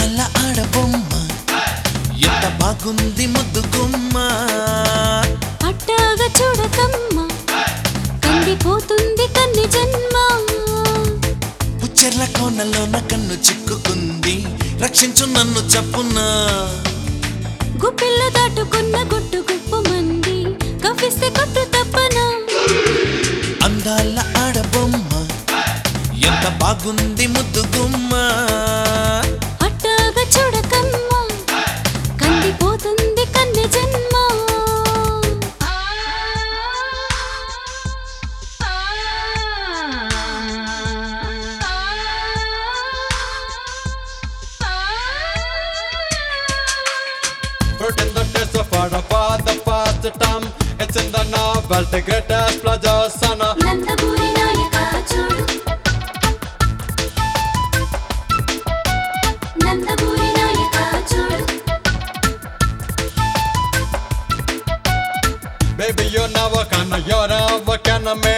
అందాల ఆడబొమ్మ ఎంత బాగుంది ముద్దు గుమ్మ అట్టాగా చూడకమ్మ కందిపోతుంది కన్ని జన్మ పుచ్చెర్ల కోనలోన కన్ను చిక్కుకుంది రక్షించు నన్ను చప్పున్నా గుప్పిళ్ళ దాటుకున్న గుట్టు గుప్పు మంది కవ్విస్తే కొట్టు తప్పనా అందాల ఆడబొమ్మ ఎంత బాగుంది ముద్దు గుమ్మ అట్టాగా చూడకమ్మ కందిపోతుంది కన్ని జన్మ Put in the test of for the for the first time. It's in the novel, the greatest pleasure, son. Nandamuri నాయక చూడు నందమూరి నాయక చూడు Baby, you never can, you never can me.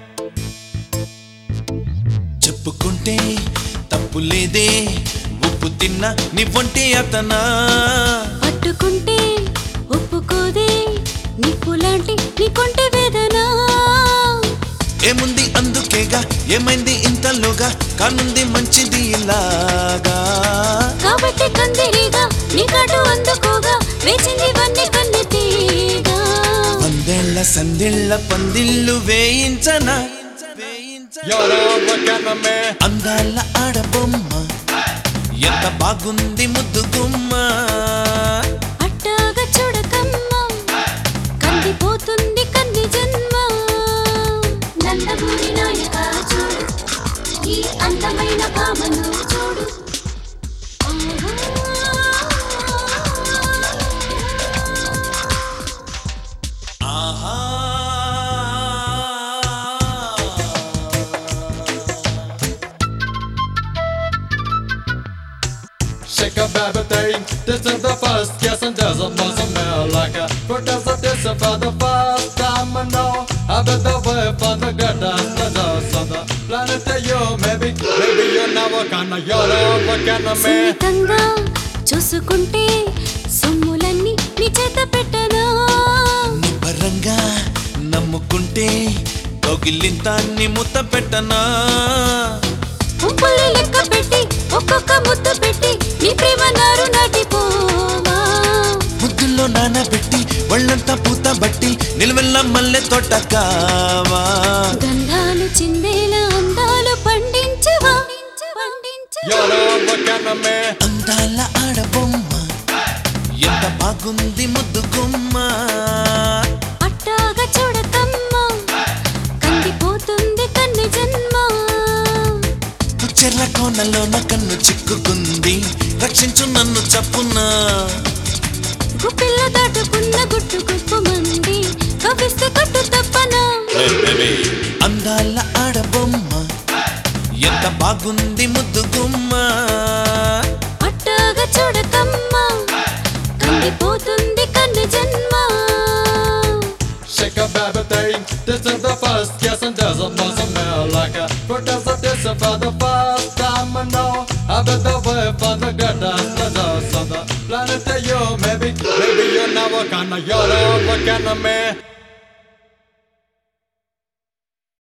చెప్పుకుంటే తప్పు లేదే ఉప్పు తిన్నా నీ వంటి అతనా పట్టుకుంటే ఒప్పుకోదే నిప్పు లాంటి నీకుంటే వేదన ఏముంది అందుకేగా ఏమైంది ఇంతలోగా కానుంది మంచిది ఇలాగా కాబట్టి కందిరిగా నీ కాటు అందుకోగా వేచింది వన్ని కన్ని తీగా వందేళ్ల సందేళ్ల పందిళ్ళు వేయించనా You never can me. అందాల ఆడబొమ్మ ఎంత బాగుంది ముద్దు గుమ్మ అట్టాగా చూడకమ్మ కందిపోతుంది కన్ని జన్మ నందమూరి నాయక చూడు ఈ అందమైన భామను చూడు ఆహా Shake a baby thing. This is the first kiss and there's a muscle smell like a Protest of this is for the first time I know I've been the way for the greatest pleasure, son. The planet to you, maybe, maybe you never can, you never can me. సున్నితంగా చూసుకుంటే సొమ్ములన్నీ నీ చేత పెట్టనా నిబ్బరంగా నమ్ముకుంటే కౌగిలింత నీ ముద్ద పెట్టనా ఉప్పుల్ని లెక్క పెట్టి ఒక్కొక్క ముద్దు పెట్టి నీ ప్రేమ నారు నాటిపోవా ముద్దుల్లో నానబెట్టి ఒళ్ళంతా పూత బట్టి నిలువెల్ల మల్లె తోట కావా గంధాలు చిందేలా అందాలు పండించవా You పండించవా never can me. అందాల ఆడబొమ్మ ఎంత బాగుంది ముద్దు గుమ్మ అట్టాగా చూడకమ్మ కందిపోతుంది కన్ని జన్మ పుచ్చెర్ల కోనలో నా కన్ను చిక్కుకుంది రక్షించు నన్ను చప్పున్నా గుప్పిళ్ళ దాటుకున్న గుట్టు గుప్పు మంది కవిస్తే కట్టు తప్పనా అందాల ఆడబొమ్మ ఎంత బాగుంది ముద్దు గుమ్మ అట్టాగా చూడకమ్మ కందిపోతుంది కన్ను జన్మ Shake a baby thing. This is the first kiss and there's a muscle smell like a Protest of this is for the first time I know I've been the way for the greatest pleasure, son. The planet to you, maybe, maybe you never can, you never can me.